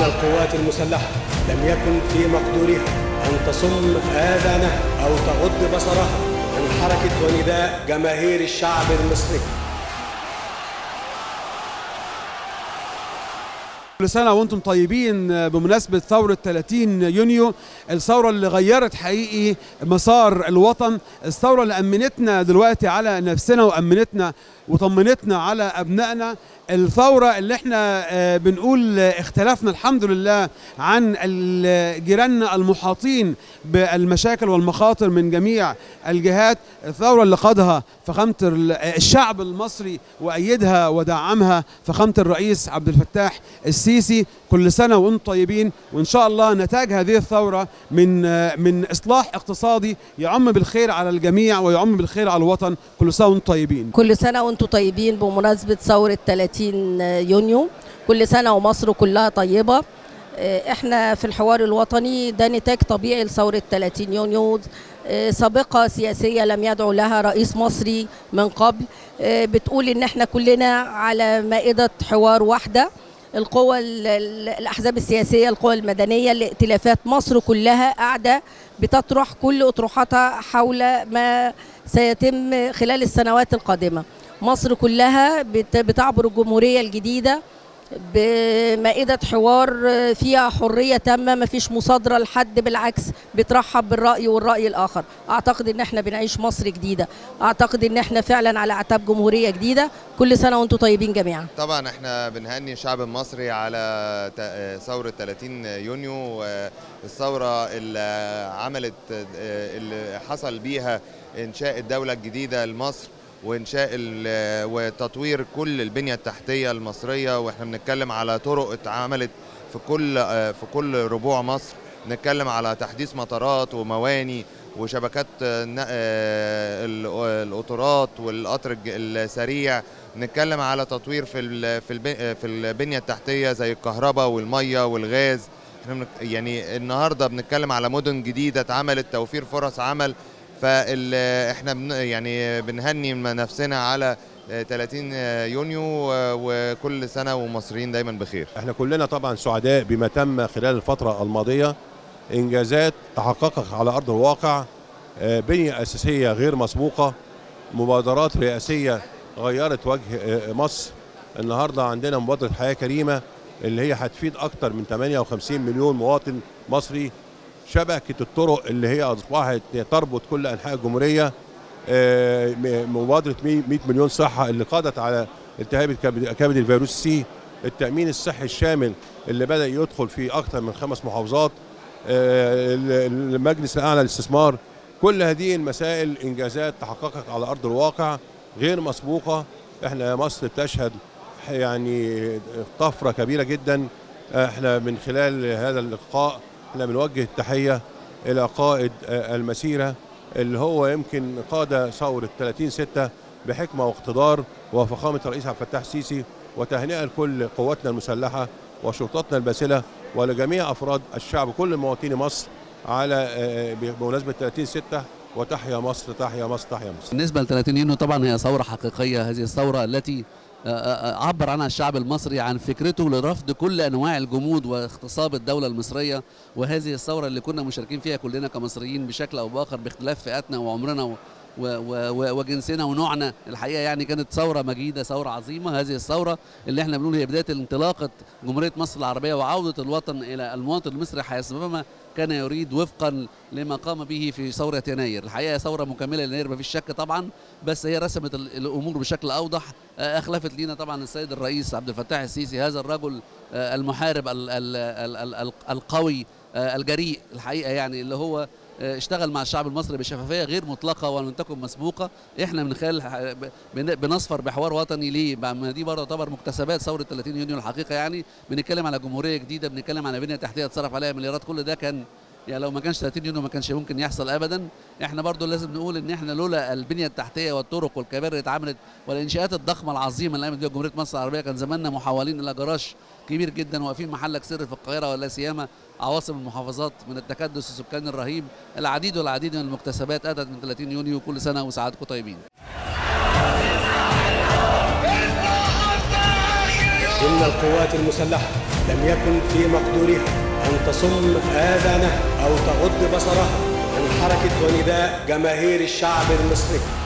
أن القوات المسلحة لم يكن في مقدورها أن تصم آذانها أو تغض بصرها عن حركة ونداء جماهير الشعب المصري كل سنة وانتم طيبين بمناسبة ثورة 30 يونيو الثورة اللي غيرت حقيقي مسار الوطن الثورة اللي أمنتنا دلوقتي على نفسنا وأمنتنا وطمنتنا على أبنائنا الثورة اللي احنا آه، بنقول آه، اختلفنا الحمد لله عن ال- جيراننا المحاطين بالمشاكل والمخاطر من جميع الجهات الثورة اللي قادها فخامة ال- الشعب المصري وأيدها ودعمها فخامة الرئيس عبد الفتاح السيسي كل سنة وانتم طيبين وإن شاء الله نتاج هذه الثورة من آه، من إصلاح اقتصادي يعم بالخير على الجميع ويعم بالخير على الوطن كل سنة وانتم طيبين كل سنة وانتم طيبين بمناسبة ثورة 30 يونيو كل سنة ومصر كلها طيبة اه، احنا في الحوار الوطني ده نتاج طبيعي لثورة 30 يونيو اه، سابقة سياسية لم يدعو لها رئيس مصري من قبل اه، بتقول ان احنا كلنا على مائدة حوار واحدة القوى ال- ال- الاحزاب السياسيه القوى المدنيه الائتلافات مصر كلها قاعده بتطرح كل اطروحاتها حول ما سيتم خلال السنوات القادمه مصر كلها بت- بتعبر الجمهوريه الجديده بمائدة حوار فيها حرية تامة مفيش مصادرة لحد بالعكس بترحب بالرأي والرأي الآخر أعتقد إن احنا بنعيش مصر جديدة أعتقد إن احنا فعلا على أعتاب جمهورية جديدة كل سنة وانتم طيبين جميعا طبعا احنا بنهني الشعب المصري على ت- ثورة 30 يونيو آه، الثورة اللي عملت آه، اللي حصل بيها إنشاء الدولة الجديدة لمصر وإنشاء ال- وتطوير كل البنية التحتية المصرية وإحنا بنتكلم على طرق اتعملت في كل آه، في كل ربوع مصر بنتكلم على تحديث مطارات ومواني وشبكات آه، الن- آه، ال- القطارات والقطر الج- السريع نتكلم على تطوير في ال- في الب- في البنيه التحتيه زي الكهرباء والميه والغاز احنا بنك- يعني النهارده بنتكلم على مدن جديده اتعملت توفير فرص عمل فال احنا بن يعني بنهني من نفسنا على آه، 30 يونيو آه، وكل سنه ومصريين دايما بخير احنا كلنا طبعا سعداء بما تم خلال الفترة الماضية انجازات تحققت على ارض الواقع آه، بنية اساسية غير مسبوقة مبادرات رئاسية غيرت وجه آه، مصر النهاردة عندنا مبادرة حياة كريمة اللي هي هتفيد اكتر من 58 مليون مواطن مصري شبكة الطرق اللي هي اصبحت تربط كل انحاء الجمهورية آه، م- مبادرة 100 مليون صحة اللي قضت على التهاب الكبد كبد الفيروس سي التأمين الصحي الشامل اللي بدأ يدخل في أكثر من خمس محافظات آه، ال- المجلس الأعلى للاستثمار كل هذه المسائل إنجازات تحققت على أرض الواقع غير مسبوقة احنا مصر بتشهد يعني طفرة كبيرة جدا احنا من خلال هذا اللقاء احنا بنوجه التحية إلى قائد آه، المسيرة اللي هو يمكن قاد ثورة 30 6 بحكمة واقتدار وفخامة الرئيس عبد الفتاح السيسي وتهنئة لكل قواتنا المسلحة وشرطتنا الباسلة ولجميع أفراد الشعب كل مواطني مصر على آه، بمناسبة 30 6 وتحيا مصر تحيا مصر تحيا مصر بالنسبة ل 30 يونيو طبعا هي ثورة حقيقية هذه الثورة التي آه، آه، عبر عنها الشعب المصري عن فكرته لرفض كل انواع الجمود واغتصاب الدوله المصريه وهذه الثوره اللي كنا مشاركين فيها كلنا كمصريين بشكل او باخر باختلاف فئاتنا وعمرنا و و و وجنسنا ونوعنا الحقيقه يعني كانت ثوره مجيده ثوره عظيمه هذه الثوره اللي احنا بنقول هي بدايه انطلاقه جمهوريه مصر العربيه وعوده الوطن الى المواطن المصري حيثما كان يريد وفقا لما قام به في ثوره يناير الحقيقه ثوره مكمله ليناير ما فيش شك طبعا بس هي رسمت ال- الامور بشكل اوضح آه، اخلفت لينا طبعا السيد الرئيس عبد الفتاح السيسي هذا الرجل آه، المحارب ال- ال- ال- ال- ال- القوي آه، الجريء الحقيقه يعني اللي هو آه، اشتغل مع الشعب المصري بشفافيه غير مطلقه ولم تكن مسبوقه احنا من خلال ح- ب- بن- بنصفر بحوار وطني ليه مع- ما دي برضه تعتبر مكتسبات ثوره 30 يونيو الحقيقه يعني بنتكلم على جمهوريه جديده بنتكلم على بنيه تحتيه اتصرف عليها مليارات كل ده كان يعني لو ما كانش 30 يونيو ما كانش ممكن يحصل ابدا احنا برضو لازم نقول ان احنا لولا البنيه التحتيه والطرق والكباري اللي اتعملت والانشاءات الضخمه العظيمه اللي قامت بيها جمهوريه مصر العربيه كان زماننا محولين الى جراج كبير جدا واقفين محلك سر في القاهره ولا سيما عواصم المحافظات من التكدس السكاني الرهيب العديد والعديد من المكتسبات اتت من 30 يونيو كل سنه وسعادتكم طيبين إن القوات المسلحة لم يكن في مقدورها أن تصم آذانها أو تغض بصرها عن حركة ونداء جماهير الشعب المصري